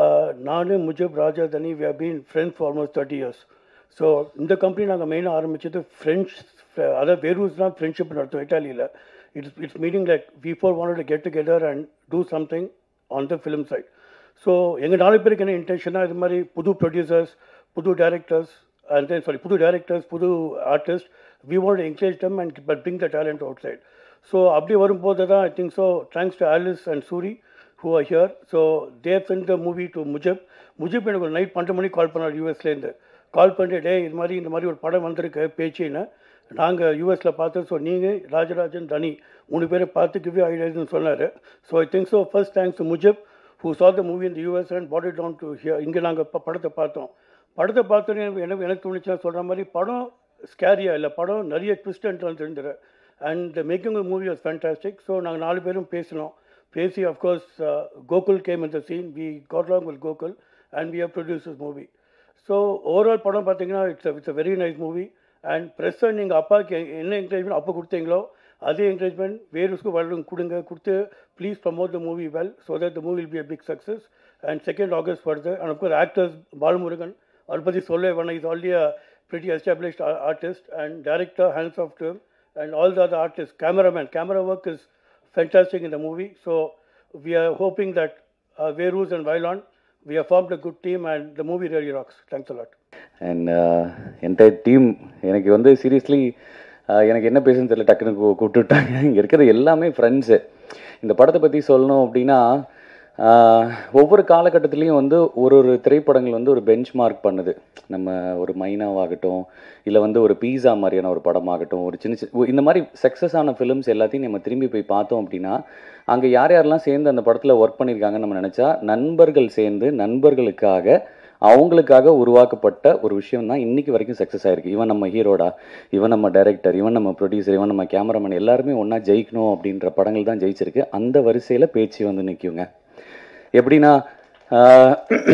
நான் முஜிப் ராஜா தனி we been friends for almost thirty years so இந்த கம்பெனி நாங்கள் மெயினாக ஆரம்பிச்சது ஃப்ரெண்ட்ஸ் அதாவது வேரூஸ் தான் ஃப்ரெண்ட்ஷிப் நடத்தும் இட்டாலியில் it's it's meaning like we for want to get together and do something on the film side so எங்கள் நாலு பேருக்கு என்ன இன்டென்ஷனாக இது மாதிரி புது ப்ரொடியூசர்ஸ் புது டேரக்டர்ஸ் அண்ட் தென் சாரி புது டேரக்டர்ஸ் புது artist we want encourage them and but bring the talent outside so அப்படி வரும்போது தான் I think so thanks to Alice and Soori who are here so Dev sent the movie to Mujeeb Mujeeb எனக்கு ஒரு night பன்னெண்டு மணிக்கு கால் பண்ணார் யூஎஸ்லேருந்து கால் பண்ணிட்டு டே இது மாதிரி இந்த மாதிரி ஒரு படம் வந்திருக்கு பேச்சுன்னு நாங்கள் யூஎஸில் பார்த்து ஸோ நீங்கள் ராஜராஜன் தனி மூணு பேரை பார்த்து கிவ்யூ ஐடியாஸ்னு சொன்னார் so I think so first thanks to Mujeeb who saw the movie in the US and brought it down to here இங்கே நாங்கள் இப்போ படத்தை பார்த்தோம் படத்தை பார்த்தோன்னே எனக்கு எனக்கு எனக்கு தோணுச்சுன்னா சொல்கிற மாதிரி படம் ஸ்கேரியாக இல்லை படம் நிறைய ட்விஸ்ட் அண்ட் டர்ன்ஸ் இருந்துரு and the making movie was fantastic so நாங்கள் நாலு பேரும் பேசினோம் பேசி of course Gokul came in the scene we got along with Gokul and we have produced this movie so overall படம் பார்த்தீங்கன்னா it's it's a very nice movie and ப்ரெஸ்ஸை நீங்கள் அப்பாவுக்கு எ- என்ன என்கரேஜ்மெண்ட் அப்போ கொடுத்தீங்களோ அதே என்கரேஜ்மெண்ட் வேறுஸ்க்கு வரலும் கொடுங்க கொடுத்து please promote the movie well so that the movie will be a big success and second August வருது அண்ட் அப்கோர்ஸ் ஆக்டர்ஸ் பாலமுருகன் அவரை பற்றி சொல்ல வேணாம் is already a pretty established ar- artist and director hands off to him and all the other artists cameraman camera work is fantastic in the movie so we are hoping that uh, Verus and Vylon we have formed a good team and the movie really rocks thanks a lot and entire team எனக்கு வந்து seriously எனக்கு என்ன பேசுன்னு தெரியல டக்குன்னு கூ- கூப்பிட்டு விட்டாங்க இங்கே இருக்கிறது எல்லாமே ஃப்ரெண்ட்ஸு இந்த படத்தை பற்றி சொல்லணும் அப்படின்னா ஆஹ், ஒவ்வொரு காலகட்டத்திலையும் வந்து ஒரு ஒரு திரைப்படங்கள் வந்து ஒரு பெஞ்ச் மார்க் பண்ணுது நம்ம ஒரு மைனாவாகட்டும் இல்லை வந்து ஒரு பீஸா மாதிரியான ஒரு படமாகட்டும் ஒரு சின்ன சின்ன இந்த மாதிரி சக்ஸஸ் ஆன ஃபிலிம்ஸ் எல்லாத்தையும் நம்ம திரும்பி போய் பார்த்தோம் அப்படின்னா அங்கே யார் யாரெல்லாம் சேர்ந்து அந்த படத்தில் ஒர்க் பண்ணியிருக்காங்கன்னு நம்ம நினச்சா நண்பர்கள் சேர்ந்து நண்பர்களுக்காக அவங்களுக்காக உருவாக்கப்பட்ட ஒரு விஷயம் தான் இன்னைக்கு வரைக்கும் சக்ஸஸ் ஆயிருக்கு இவன் நம்ம ஹீரோடா இவன் நம்ம டைரக்டர் இவன் நம்ம ப்ரொடியூசர் இவன் நம்ம கேமராமேன் எல்லாருமே ஒன்றா ஜெயிக்கணும் அப்படின்ற படங்கள் தான் ஜெயிச்சிருக்கு அந்த வரிசையில் பேச்சு வந்து நிற்குங்க எப்படின்னா ஆஹ்,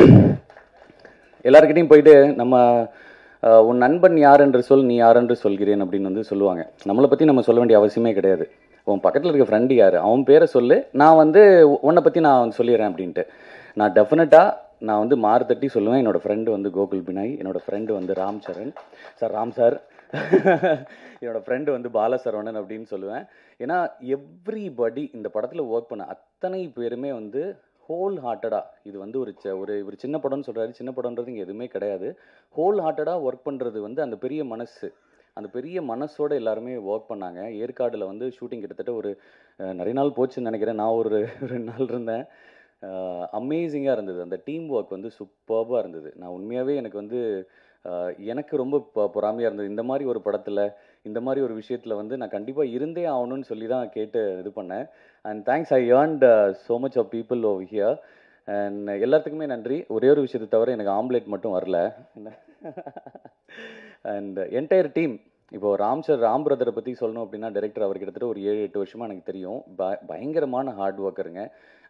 எல்லாருக்கிட்டையும் போயிட்டு நம்ம ஆஹ், உன் நண்பன் யார் என்று சொல் நீ யார் என்று சொல்கிறேன் அப்படின்னு வந்து சொல்லுவாங்க நம்மளை பற்றி நம்ம சொல்ல வேண்டிய அவசியமே கிடையாது உன் பக்கத்தில் இருக்க ஃப்ரெண்டு யார் அவன் பேரை சொல்லு நான் வந்து உன்னை பற்றி நான் வந்து சொல்லிடுறேன் அப்படின்ட்டு நான் டெஃபினட்டாக நான் வந்து மாறு தட்டி சொல்லுவேன் என்னோட ஃப்ரெண்டு வந்து கோகுல் பினாய் என்னோட ஃப்ரெண்டு வந்து ராம் சரண் சார் ராம் சார் என்னோட ஃப்ரெண்டு வந்து பாலசரவணன் அப்படின்னு சொல்லுவேன் ஏன்னா எவ்ரிபடி இந்த படத்தில் ஒர்க் பண்ண அத்தனை பேருமே வந்து ஹோல் ஹார்ட்டடாக இது வந்து ஒரு ச- ஒரு இவர் சின்ன படம்னு சொல்கிறாரு சின்ன படம்ன்றது இங்கே எதுவுமே கிடையாது ஹோல் ஹார்ட்டடாக ஒர்க் பண்ணுறது வந்து அந்த பெரிய மனசு அந்த பெரிய மனசோட எல்லாருமே ஒர்க் பண்ணாங்க ஏற்காடில் வந்து ஷூட்டிங் கிட்டத்தட்ட ஒரு அஹ், நிறைய நாள் போச்சுன்னு நினைக்கிறேன் நான் ஒரு ரெண்டு நாள் இருந்தேன் அமேசிங்காக இருந்தது அந்த டீம் ஒர்க் வந்து சூப்பர்பாக இருந்தது நான் உண்மையாகவே எனக்கு வந்து அஹ், எனக்கு ரொம்ப பொ- பொறாமையாக இருந்தது இந்த மாதிரி ஒரு படத்தில் இந்த மாதிரி ஒரு விஷயத்தில் வந்து நான் கண்டிப்பாக இருந்தே ஆகணும்னு சொல்லி தான் கேட்டு இது பண்ணேன் and thanks I earned so much of people over here and எல்லாத்துக்குமே நன்றி ஒரே ஒரு விஷயத்தை தவிர எனக்கு ஆம்லேட் மட்டும் வரல அண்ட் என்டையர் டீம் இப்போ ராம் சார் ராம் பிரதரை பற்றி சொல்லணும் அப்படின்னா டைரக்டர் அவர் கிட்டத்தட்ட ஒரு ஏழு எட்டு வருஷமாக எனக்கு தெரியும் ப பயங்கரமான ஹார்ட் ஒர்க்கருங்க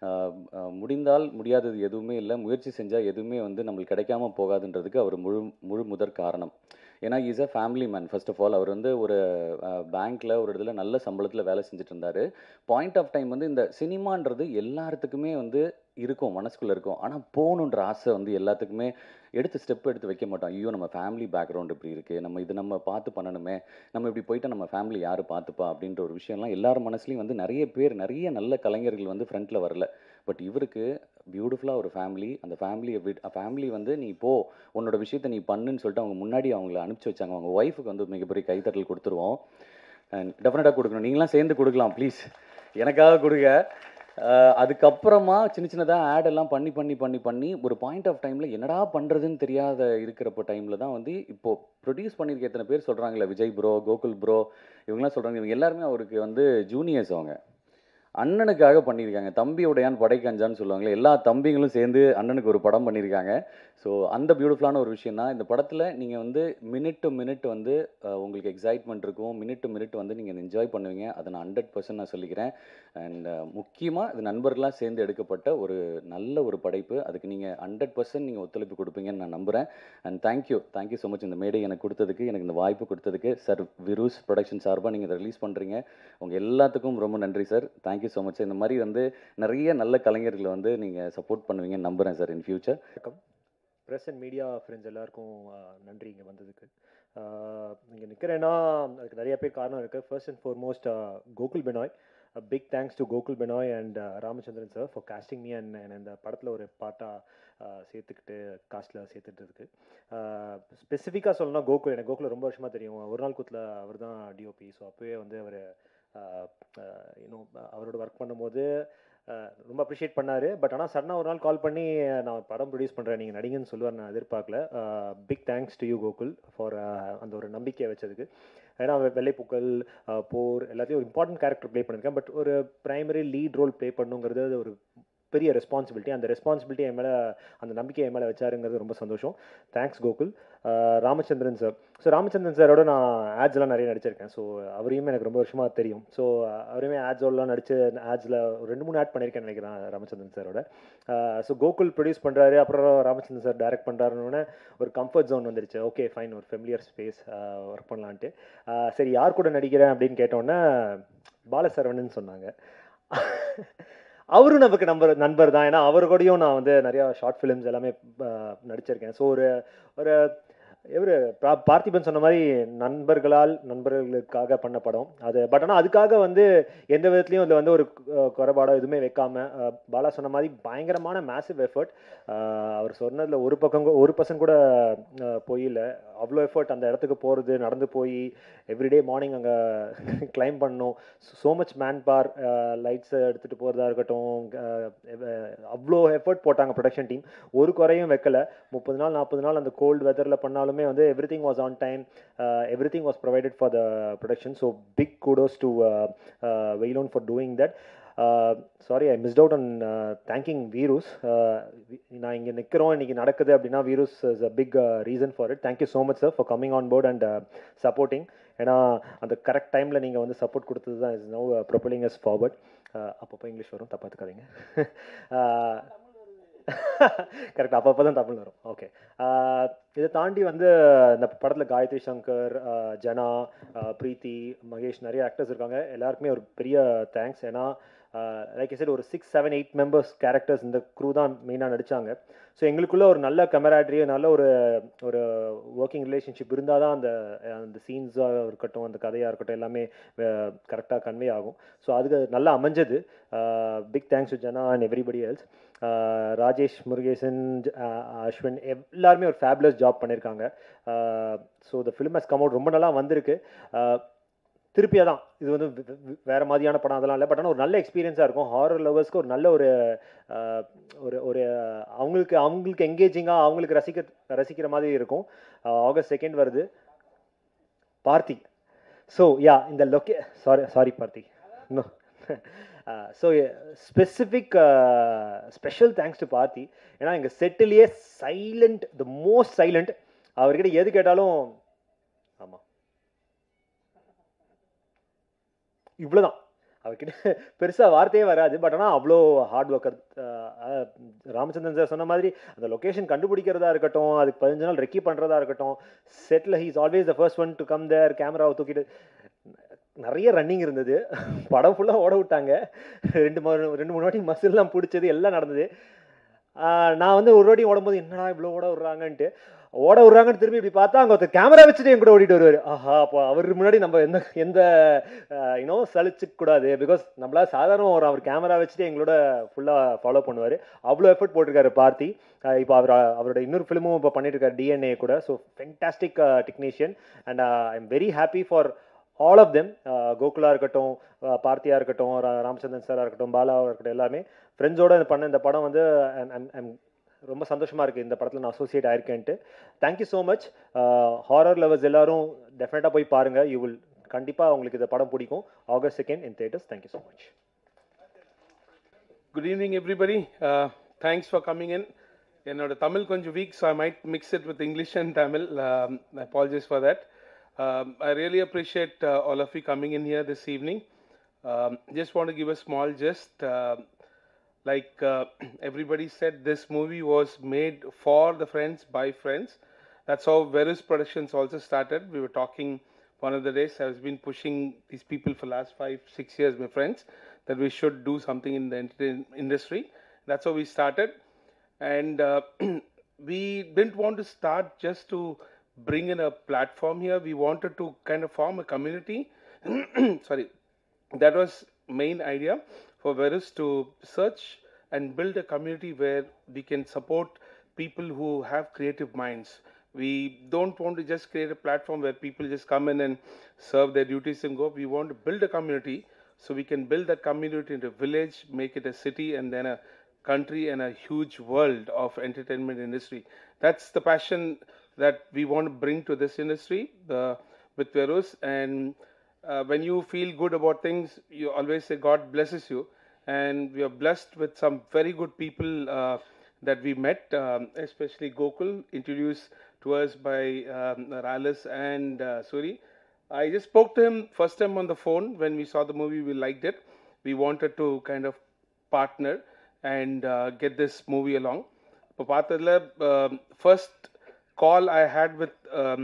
ஆஹ் ஆஹ் முடிந்தால் முடியாதது எதுவுமே இல்லை முயற்சி செஞ்சால் எதுவுமே வந்து நம்மளுக்கு கிடைக்காம போகாதுன்றதுக்கு அவர் முழு முழு முதற் காரணம் ஏன்னா is a family man first of all அவர் வந்து ஒரு பேங்க்கில் ஒரு இடத்துல நல்ல சம்பளத்தில் வேலை செஞ்சுட்டு இருந்தார் பாயிண்ட் ஆஃப் டைம் வந்து இந்த சினிமான்றது எல்லாத்துக்குமே வந்து இருக்கும் மனசுக்குள்ளே இருக்கும் ஆனால் போகணுன்ற ஆசை வந்து எல்லாத்துக்குமே எடுத்து ஸ்டெப் எடுத்து வைக்க மாட்டோம் ஐயோ நம்ம ஃபேமிலி பேக்ரவுண்ட் இப்படி இருக்குது நம்ம இது நம்ம பார்த்து பண்ணணுமே நம்ம இப்படி போயிட்டா நம்ம ஃபேமிலி யார் பார்த்துப்பா அப்படின்ற ஒரு விஷயம்லாம் எல்லார் மனசுலையும் வந்து நிறைய பேர் நிறைய நல்ல கலைஞர்கள் வந்து ஃப்ரண்ட்டில் வரல பட் இவருக்கு பியூட்டிஃபுல்லாக ஒரு ஃபேமிலி அந்த ஃபேமிலியை விட் ஃபேமிலி வந்து நீ போ உன்னோட விஷயத்தை நீ பண்ணுன்னு சொல்லிட்டு அவங்க முன்னாடி அவங்கள அனுப்பிச்சி வச்சாங்க அவங்க ஒய்ஃபுக்கு வந்து மிகப்பெரிய கைத்தட்டல் கொடுத்துருவோம் அண்ட் டெஃபினட்டாக கொடுக்கணும் நீங்களாம் சேர்ந்து கொடுக்கலாம் ப்ளீஸ் எனக்காக கொடுங்க அஹ் அதுக்கப்புறமா சின்ன சின்னதாக ஆட் எல்லாம் பண்ணி பண்ணி பண்ணி பண்ணி ஒரு பாயிண்ட் ஆஃப் டைமில் என்னடா பண்ணுறதுன்னு தெரியாத இருக்கிறப்ப டைமில் தான் வந்து இப்போது ப்ரொடியூஸ் பண்ணியிருக்க எத்தனை பேர் சொல்கிறாங்களே விஜய் ப்ரோ கோகுல் ப்ரோ இவங்கெல்லாம் சொல்கிறாங்க இவங்க எல்லாருமே அவருக்கு வந்து ஜூனியர்ஸ் அவங்க அண்ணனுக்காக பண்ணியிருக்காங்க தம்பியோடையான் படைக்கஞ்சான்னு சொல்லுவாங்களே எல்லா தம்பிங்களும் சேர்ந்து அண்ணனுக்கு ஒரு படம் பண்ணியிருக்காங்க ஸோ அந்த பியூட்டிஃபுல்லான ஒரு விஷயம் தான் இந்த படத்தில் நீங்கள் வந்து மினிட் டு மினிட் வந்து அஹ், உங்களுக்கு எக்ஸைட்மெண்ட் இருக்கும் மினிட் டு மினிட் வந்து நீங்கள் என்ஜாய் பண்ணுவீங்க அதை நான் ஹண்ட்ரட் பர்சன்ட் நான் சொல்லிக்கிறேன் அண்ட் முக்கியமாக இது நண்பர்களாக சேர்ந்து எடுக்கப்பட்ட ஒரு நல்ல ஒரு படைப்பு அதுக்கு நீங்கள் ஹண்ட்ரட் பர்சன்ட் நீங்கள் ஒத்துழைப்பு கொடுப்பீங்கன்னு நான் நம்புகிறேன் and thank you thank you so much இந்த மேடை எனக்கு கொடுத்ததுக்கு எனக்கு இந்த வாய்ப்பு கொடுத்ததுக்கு சார் விருஸ் ப்ரொடக்ஷன் சார்பாக நீங்கள் இதை ரிலீஸ் பண்ணுறீங்க உங்கள் எல்லாத்துக்கும் ரொம்ப நன்றி சார் தேங்க்யூ ஸோ மச் இந்த மாதிரி வந்து நிறைய நல்ல கலைஞர்களை வந்து நீங்கள் சப்போர்ட் பண்ணுவீங்கன்னு நம்புகிறேன் sir in future press and media friends எல்லாருக்கும் ஆஹ், நன்றி இங்கே வந்ததுக்கு இங்கே நிற்கிறேன்னா அதுக்கு நிறைய பேர் காரணம் இருக்குது first and foremost Gokul Benoy big thanks to Gokul Benoy and Ramachandran sir for casting me and and இந்த படத்தில் ஒரு பாட்டாக சேர்த்துக்கிட்டு காஸ்ட்டில் சேர்த்துட்டதுக்கு ஸ்பெசிஃபிக்காக சொல்லணும்னா கோகுல் எனக்கு கோகுல் ரொம்ப வருஷமாக தெரியும் ஒரு நாள் கூத்தில் அவர் தான் டிஓபி ஸோ அப்போவே வந்து அவர் இன்னும் அவரோட ஒர்க் பண்ணும்போது அஹ், ரொம்ப அப்ரிஷியேட் பண்ணார் பட் ஆனால் சடனாக ஒரு நாள் கால் பண்ணி நான் ஒரு படம் ப்ரொடியூஸ் பண்ணுறேன் நீங்கள் நடிங்கன்னு சொல்லுவார் நான் எதிர்பார்க்கல big thanks to you Gokul for அந்த ஒரு நம்பிக்கையை வச்சதுக்கு ஏன்னா அவன் வெள்ளைப்பூக்கள் அஹ், போர் எல்லாத்தையும் ஒரு இம்பார்ட்டன்ட் கேரக்டர் ப்ளே பண்ணியிருக்கேன் பட் ஒரு பிரைமரி லீட் ரோல் ப்ளே பண்ணுங்கிறது அது ஒரு பெரிய ரெஸ்பான்சிபிலிட்டி அந்த ரெஸ்பான்சிபிலிட்டி என் மேலே அந்த நம்பிக்கை என் மேலே வச்சாருங்கிறது ரொம்ப சந்தோஷம் தேங்க்ஸ் கோகுல் அஹ், ராமச்சந்திரன் சார் ஸோ ராமச்சந்திரன் சாரோட நான் ஆட்ஸ்லாம் நிறைய நடிச்சிருக்கேன் ஸோ அவரையுமே எனக்கு ரொம்ப வருஷமாக தெரியும் ஸோ அவரையுமே ஆட்ஸோடலாம் நடிச்சு ஆட்ஸில் ரெண்டு மூணு ஆட் பண்ணியிருக்கேன்னு நினைக்கிறேன் ராமச்சந்திரன் சாரோட ஸோ கோகுல் ப்ரொடியூஸ் பண்ணுறாரு அப்புறம் ராமச்சந்திரன் சார் டைரக்ட் பண்ணுறாருன்னு ஒரு கம்ஃபர்ட் ஜோன் வந்துருச்சு ஓகே ஃபைன் ஒரு ஃபெமிலியர் ஸ்பேஸ் ஒர்க் பண்ணலான்ட்டு அஹ், சரி யார் கூட நடிக்கிறேன் அப்படின்னு கேட்டோன்னே பாலசரவணன் சொன்னாங்க அவரும் நமக்கு நம்பர் நண்பர் தான் ஏன்னா அவர் கூடயும் நான் வந்து நிறையா ஷார்ட் ஃபிலிம்ஸ் எல்லாமே அஹ், நடிச்சிருக்கேன் ஸோ ஒரு ஒரு இவர் பார்த்திபன் சொன்ன மாதிரி நண்பர்களால் நண்பர்களுக்காக பண்ண படம் அது பட் ஆனால் அதுக்காக வந்து எந்த விதத்துலையும் அதில் வந்து ஒரு அஹ், குறைபாடோ எதுவுமே வைக்காம அஹ், பாலா சொன்ன மாதிரி பயங்கரமான மேசிவ் எஃபர்ட் அவர் சொன்னதில் ஒரு பக்கம் கூட- ஒரு பர்சன்ட் கூட அஹ், போய் இல்லை அவ்வளோ எஃபர்ட் அந்த இடத்துக்கு போகிறது நடந்து போய் எவ்ரிடே மார்னிங் அங்கே கிளைம் பண்ணணும் ஸோ மச் மேன் பார் லைட்ஸை எடுத்துகிட்டு போகிறதா இருக்கட்டும் அஹ், அஹ், அவ்வளோ எஃபர்ட் போட்டாங்க ப்ரொடக்ஷன் டீம் ஒரு குறையும் வைக்கல முப்பது நாள் நாற்பது நாள் அந்த கோல்டு வெதரில் பண்ணாலுமே வந்து everything was on time everything was provided for the production so big kudos to Veyilon for doing that sorry I missed out on thanking Verus நான் இங்கே நிற்கிறோம் இன்னைக்கு நடக்குது அப்படின்னா Verus is a big reason for it thank you so much sir for coming on board and supporting ஏன்னா அந்த correct டைமில் நீங்கள் வந்து சப்போர்ட் கொடுத்தது தான் is no propelling us forward அப்பப்போ இங்கிலீஷ் வரும் தப்பாத்துக்காதீங்க கரெக்ட் அப்பப்போ தான் தமிழ் வரும் ஓகே இதை தாண்டி வந்து இந்த படத்தில் காயத்ரி சங்கர் ஆஹ் ஜனா ஆஹ் பிரீத்தி மகேஷ் நிறைய ஆக்டர்ஸ் இருக்காங்க எல்லாருக்குமே ஒரு பெரிய தேங்க்ஸ் ஏன்னா லைக் I said ஒரு six seven eight members characters இந்த க்ரூ தான் மெயினாக நடித்தாங்க ஸோ எங்களுக்குள்ள ஒரு நல்ல கமராட்ரி நல்ல ஒரு ஒரு ஒர்க்கிங் ரிலேஷன்ஷிப் இருந்தால் தான் அந்த அந்த சீன்ஸாக இருக்கட்டும் அந்த கதையாக இருக்கட்டும் எல்லாமே கரெக்டாக கன்வே ஆகும் ஸோ அதுக்கு நல்லா அமைஞ்சது big thanks to Jana and everybody else Rajesh Murugesan ஜ- ஆஹ் அஸ்வின் எல்லாருமே ஒரு ஃபேப்லஸ் ஜாப் பண்ணியிருக்காங்க so the film has come out ரொம்ப நல்லா வந்திருக்கு ஆஹ் திருப்பியாக தான் இது வந்து வே- வே- வேற மாதிரியான படம் அதெல்லாம் இல்லை பட் ஆனால் ஒரு நல்ல எக்ஸ்பீரியன்ஸாக இருக்கும் ஹாரர் லவர்ஸ்க்கு ஒரு நல்ல ஒரு ஆஹ், ஒரு ஒரு அவங்களுக்கு அவங்களுக்கு எங்கேஜிங்காக அவங்களுக்கு ரசிக்க ரசிக்கிற மாதிரி இருக்கும் ஆகஸ்ட் செகண்ட் வருது பார்த்தி ஸோ யா இந்த லொக்கே சாரி சாரி பார்த்தி இன்னும் so specific special thanks to Parthi ஏன்னா எங்கள் செட்டிலேயே சைலண்ட் த மோஸ்ட் சைலண்ட் அவர்கிட்ட எது கேட்டாலும் ஆமாம் இவ்வளோதான் அவர்கிட்ட பெருசாக வார்த்தையே வராது பட் ஆனால் அவ்வளோ ஹார்ட் ஒர்க்கர் ராமச்சந்திரன் சார் சொன்ன மாதிரி அந்த லொக்கேஷன் கண்டுபிடிக்கிறதா இருக்கட்டும் அதுக்கு பதினஞ்சு நாள் ரெக்கி பண்ணுறதா இருக்கட்டும் செட்டில் he's always the first one to come there கேமராவை தூக்கிட்டு நிறைய ரன்னிங் இருந்தது படம் ஃபுல்லாக ஓட விட்டாங்க ரெண்டு மூணு ரெண்டு மூணு வாட்டி மசில்லாம் பிடிச்சது எல்லாம் நடந்தது ஆஹ் நான் வந்து ஒரு வாட்டி ஓடும்போது என்னடா இவ்வளோ ஓட விட்றாங்கன்ட்டு ஓட விட்றாங்கன்னு திரும்பி இப்படி பார்த்தா அங்கே ஒருத்தர் கேமரா வச்சுட்டு என் கூட ஓடிட்டு வருவார் ஆஹா அப்போ அவர் முன்னாடி நம்ம எந்த எந்த யூனோ சலிச்சுக்க கூடாது பிகாஸ் நம்மளா சாதாரண ஒரு அவர் கேமரா வச்சுட்டு எங்களோட ஃபுல்லாக ஃபாலோ பண்ணுவார் அவ்வளோ எஃபர்ட் போட்டிருக்காரு பார்த்தி ஆஹ் இப்போ அவர் அவரோட இன்னொரு ஃபிலிமும் இப்போ பண்ணிட்டு இருக்காரு டிஎன்ஏ கூட so fantastic technician and I am very happy for all of them கோகுலா இருக்கட்டும் அஹ் பார்த்தியா இருக்கட்டும் ரா- ராமச்சந்திரன் சாரா இருக்கட்டும் பாலாவாக இருக்கட்டும் எல்லாமே ஃப்ரெண்ட்ஸோட பண்ண இந்த படம் வந்து ஐம் ரொம்ப சந்தோஷமாக இருக்குது இந்த படத்தில் நான் அசோசியேட் ஆயிருக்கேன்ட்டு thank you so much horror lovers எல்லாரும் டெஃபினட்டாக போய் பாருங்கள் யூ வில் கண்டிப்பாக உங்களுக்கு இந்த படம் பிடிக்கும் August second in theatres thank you so much Good evening, everybody. Uh, thanks for coming in. என்னோட தமிழ் கொஞ்சம் week so I might mix it with English and Tamil I apologize for that. Um, I really appreciate uh, all of you coming in here this evening. Um, just want to give a small gist. Uh, like uh, everybody said, this movie was made for the friends, by friends. That's how Verus Productions also started. We were talking one of the days. I've been pushing these people for last five, six years, my friends, that we should do something in the entertainment industry. That's how we started. And uh, we didn't want to start just to bring in a platform here. We wanted to kind of form a community. Sorry, that was main idea for Verus to search and build a community where we can support people who have creative minds. We don't want to just create a platform where people just come in and serve their duties and go. We want to build a community so we can build that community into a village, make it a city, and then a country and a huge world of entertainment industry. That's the passion that we want to bring to this industry uh, with Verus. And uh, when you feel good about things, you always say God blesses you. And we are blessed with some very good people uh, that we met, um, especially Gokul, introduced to us by um, Ralis and uh, Suri. I just spoke to him first time on the phone when we saw the movie. We liked it. We wanted to kind of partner and uh, get this movie along. இப்போ பார்த்ததில் first call I had with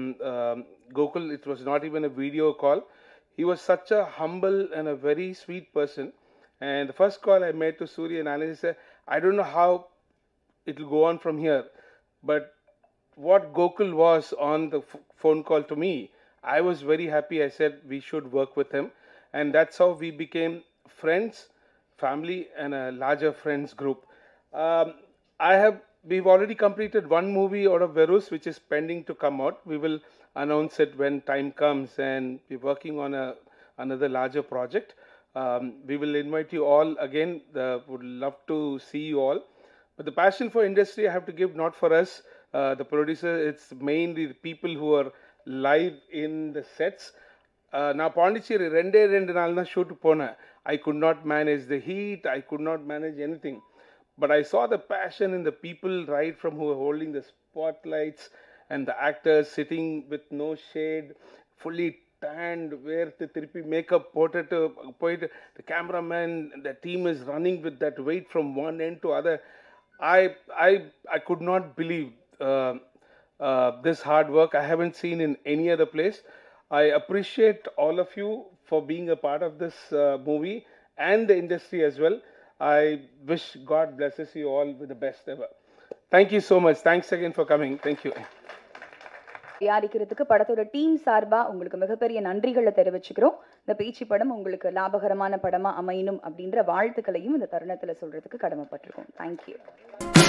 Gokul it was not even a video call he was such a humble and a very sweet person. And the first call I made to Surya and Alan, he said, I don't know how it will go on from here, but what Gokul was on the f- phone call to me, I was very happy. I said we should work with him, and that's how we became friends, family, and a larger friends group. Um, I have we've already completed one movie out of Verus, which is pending to come out. We will announce it when time comes, and we're working on a another larger project. Um, we will invite you all again. The, would love to see you all. But the passion for industry, I have to give not for us, uh, the producer. It's mainly the people who are live in the sets. Uh, நான் பாண்டிச்சேரி ரெண்டே ரெண்டு நாள் தான் shoot போனேன் I could not manage the heat I could not manage anything but I saw the passion in the people right from who were holding the spotlights and the actors sitting with no shade, fully tanned, where the திருப்பி makeup போட்டுட்டு போயிட்டு the cameraman, the team is running with that weight from one end to other. I I I could not believe uh, uh, this hard work. I haven't seen in any other place. I appreciate all of you for being a part of this uh, movie and the industry as well. I wish God blesses you all with the best ever. Thank you so much. Thanks again for coming. Thank you. தயாரிக்கிறதுக்கு படத்தோட team சார்பா உங்களுக்கு மிகப்பெரிய நன்றிகளை தெரிவிச்சுக்கிறோம் இந்த பேச்சு படம் உங்களுக்கு லாபகரமான படமா அமையணும் அப்படின்ற வாழ்த்துக்களையும் இந்த தருணத்துல சொல்றதுக்கு கடமைப்பட்டிருக்கோம் தேங்க்யூ